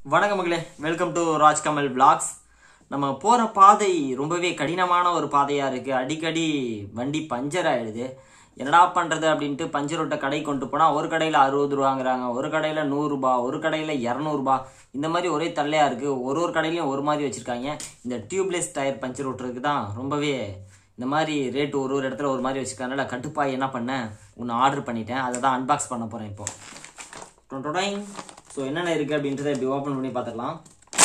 வணக்கம் மகளே welcome to Rajkamal vlogs நம்ம போகிற பாதை ரொம்பவே கடினமான ஒரு பாதையாக இருக்குது அடிக்கடி வண்டி பஞ்சர் ஆயிடுது என்னடா பண்ணுறது அப்படின்ட்டு பஞ்சர் விட்ட கடை கொண்டு போனால் ஒரு கடையில் அறுபது ரூபாங்கிறாங்க ஒரு கடையில் நூறுரூபா ஒரு கடையில் இரநூறுபா இந்த மாதிரி ஒரே தள்ளையாக இருக்குது ஒரு ஒரு கடையிலையும் ஒரு மாதிரி வச்சுருக்காங்க இந்த டியூப்லெஸ் டயர் பஞ்சர் விட்டுறதுக்கு தான் ரொம்பவே இந்த மாதிரி ரேட் ஒரு ஒரு இடத்துல ஒரு மாதிரி வச்சுருக்கனால கட்டுப்பாய் என்ன பண்ணேன் ஒன்று ஆர்டர் பண்ணிட்டேன் அதை தான் அன்பாக்ஸ் பண்ண போகிறேன் இப்போ டொடொடைங் ஸோ என்னென்ன இருக்குது அப்படின்றத இப்படி ஓப்பன் பண்ணி பார்த்துக்கலாம்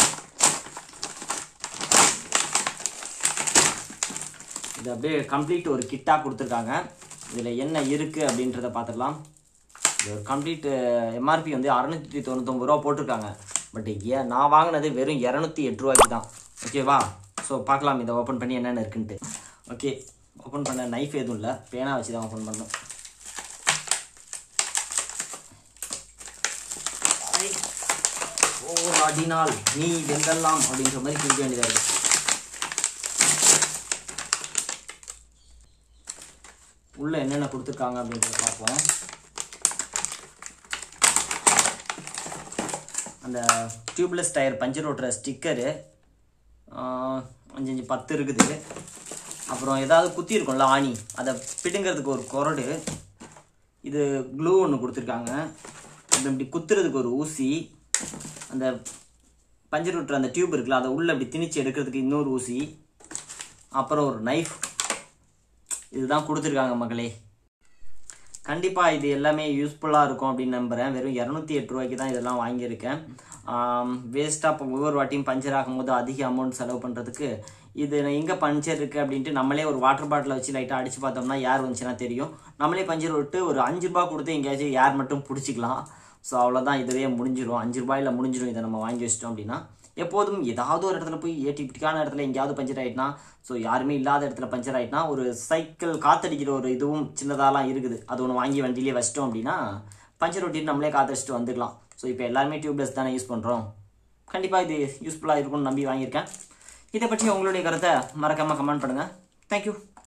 இது அப்படியே கம்ப்ளீட் ஒரு கிட்டாக கொடுத்துருக்காங்க இதில் என்ன இருக்குது அப்படின்றத பார்த்துக்கலாம் இது ஒரு கம்ப்ளீட் எம்ஆர்பி வந்து அறநூற்றி தொண்ணூத்தொம்பது ரூபா போட்டிருக்காங்க பட் ஏன் நான் வாங்கினது வெறும் இரநூத்தி எட்டு ரூபாய்க்கு தான் ஓகேவா ஸோ பார்க்கலாம் இதை ஓப்பன் பண்ணி என்னென்ன இருக்குன்ட்டு ஓகே ஓப்பன் பண்ண நைஃப் எதுவும் இல்லை பேனா வச்சு தான் ஓப்பன் பண்ணணும் ஓ ராஜினால் நீ வெல்லலாம் அப்படின்ற மாதிரி கேட்க வேண்டியதாக இருக்கு உள்ள என்னென்ன கொடுத்துருக்காங்க அப்படின்றத பார்ப்போம் அந்த டியூப்லெஸ் டயர் பஞ்சர் ஓட்டுற ஸ்டிக்கரு அஞ்சு அஞ்சு பத்து இருக்குது அப்புறம் ஏதாவது குத்தி இருக்கும்ல ஆணி அதை பிடுங்கிறதுக்கு ஒரு குரடு இது க்ளூ ஒன்று கொடுத்துருக்காங்க அது இப்படி குத்துறதுக்கு ஒரு ஊசி அந்த பஞ்சர் விட்டுற அந்த டியூப் இருக்குல்ல அதை உள்ளே அப்படி திணிச்சு எடுக்கிறதுக்கு இன்னொரு ஊசி அப்புறம் ஒரு நைஃப் இதுதான் கொடுத்துருக்காங்க மக்களே கண்டிப்பாக இது எல்லாமே யூஸ்ஃபுல்லாக இருக்கும் அப்படின்னு நம்புகிறேன் வெறும் இரநூத்தி எட்டு ரூபாய்க்கு தான் இதெல்லாம் வாங்கியிருக்கேன் வேஸ்ட்டாக இப்போ ஒவ்வொரு வாட்டியும் பஞ்சர் ஆகும்போது அதிக அமௌண்ட் செலவு பண்ணுறதுக்கு இது எங்கே பஞ்சர் இருக்குது அப்படின்ட்டு நம்மளே ஒரு வாட்டர் பாட்டிலை வச்சு லைட்டாக அடித்து பார்த்தோம்னா யார் வந்துச்சுன்னா தெரியும் நம்மளே பஞ்சர் விட்டு ஒரு அஞ்சு ரூபா கொடுத்து எங்கேயாச்சும் யார் மட்டும் பிடிச்சிக்கலாம் ஸோ அவ்வளோதான் இதுவே முடிஞ்சிடும் அஞ்சு ரூபாயில் முடிஞ்சிடும் இதை நம்ம வாங்கி வச்சிட்டோம் அப்படின்னா எப்போதும் ஏதாவது ஒரு இடத்துல போய் ஏட்டிப்பிட்டிக்கான இடத்துல எங்கேயாவது பஞ்சர் ஆகிட்டுனா ஸோ யாருமே இல்லாத இடத்துல பஞ்சர் ஆகிட்டுனா ஒரு சைக்கிள் காத்தடிக்கிற ஒரு இதுவும் சின்னதாலாம் இருக்குது அது ஒன்று வாங்கி வண்டியிலே வச்சிட்டோம் அப்படின்னா பஞ்சர் ஒட்டிட்டு நம்மளே காத்தடிச்சிட்டு வந்துக்கலாம் ஸோ இப்போ எல்லாருமே டியூப்லெஸ் தானே யூஸ் பண்ணுறோம் கண்டிப்பாக இது யூஸ்ஃபுல்லாக இருக்கும்னு நம்பி வாங்கியிருக்கேன் இதை பற்றி உங்களுடைய கருத்தை மறக்காமல் கமெண்ட் பண்ணுங்கள் தேங்க்யூ